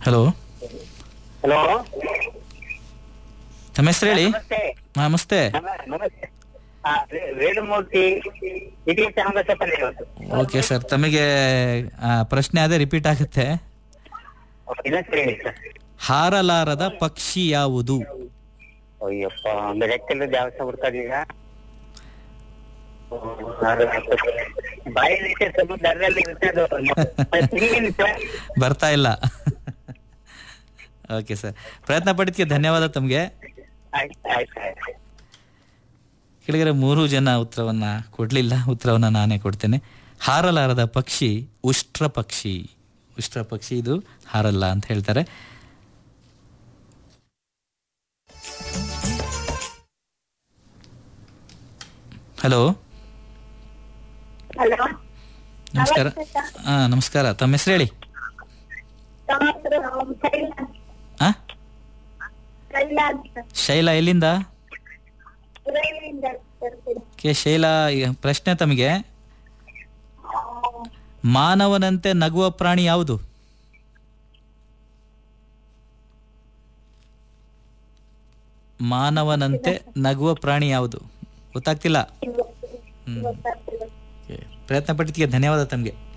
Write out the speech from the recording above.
Hello hello ತಮ್ಮ ಹೆಸರು ಹೇಳಿ ನಮಸ್ತೆ ನಮಸ್ತೆ ನಮ- ನಮಸ್ತೆ ಆ, ವೇ- ವೇದಮೂರ್ತಿ ಇಡೀ ಚಾಮರಾಜಪಲ್ಲಿ ಇವತ್ತು ಓಕೆ ಸರ್ ತಮಗೆ ಆ, ಪ್ರಶ್ನೆ ಅದೇ ರಿಪೀಟ್ ಆಗುತ್ತೆ ಇನ್ನೊಂದ್ಸರಿ ಹೇಳಿ ಸರ್ ಹಾರಲಾರದ ಪಕ್ಷಿ ಯಾವುದು ಅಯ್ಯಪ್ಪ ಒಂದು ಲೆಕ್ಕದ ಜಾಸ್ತಿ ಬಿಡ್ತಾರೆ ಈಗ ಬಾಯಲ್ಲಿ ಸಮುದ್ರ ಅದರಲ್ಲಿ ಇರುತ್ತೆ ಅದು. ಹಿಂಗೇನು ಸರ್? ಬರ್ತಾ ಇಲ್ಲ ಓಕೆ ಸರ್ ಪ್ರಯತ್ನ ಪಡಿದ್ಕೆ ಧನ್ಯವಾದ ತಮಗೆ ಆಯ್ತು ಆಯ್ತು ಆಯ್ತು ಕೆಳಗಡೆ ಮೂರು ಜನ ಉತ್ತರವನ್ನ ಕೊಡ್ಲಿಲ್ಲ ಉತ್ತರವನ್ನ ನಾನೇ ಕೊಡ್ತೇನೆ ಹಾರಲಾರದ ಪಕ್ಷಿ ಉಷ್ಟ್ರ ಪಕ್ಷಿ ಉಷ್ಟ್ರ ಪಕ್ಷಿ ಇದು ಹಾರಲ್ಲ ಅಂತ ಹೇಳ್ತಾರೆ ಹಲೋ ಹಲೋ ನಮಸ್ಕಾರ ಹಾ ನಮಸ್ಕಾರ ತಮ್ಮ ಹೆಸರು ಹೇಳಿ ತಮ್ಮ ಹೆಸರು ಶೈಲಾ ಆ ಶೈಲಾ ಅಂತ ಶೈಲಾ ಎಲ್ಲಿಂದ ಉದಯದಿಂದ ಬರ್ತೀನಿ. ಕೆ ಶೈಲಾ ಈ ಪ್ರಶ್ನೆ ತಮಗೆ ಮಾನವನಂತೆ ನಗುವ ಪ್ರಾಣಿ ಯಾವುದು ಮಾನವನಂತೆ ನಗುವ ಪ್ರಾಣಿ ಯಾವುದು ಗೊತ್ತಾಗ್ತಿಲ್ಲ ಹ್ಮ್ ಗೊತ್ತಾಗ್ತಿಲ್ಲ. Okay. ಪ್ರಯತ್ನ ಪಟ್ಟಿದ್ದಕ್ಕೆ ಧನ್ಯವಾದ ತಮಗೆ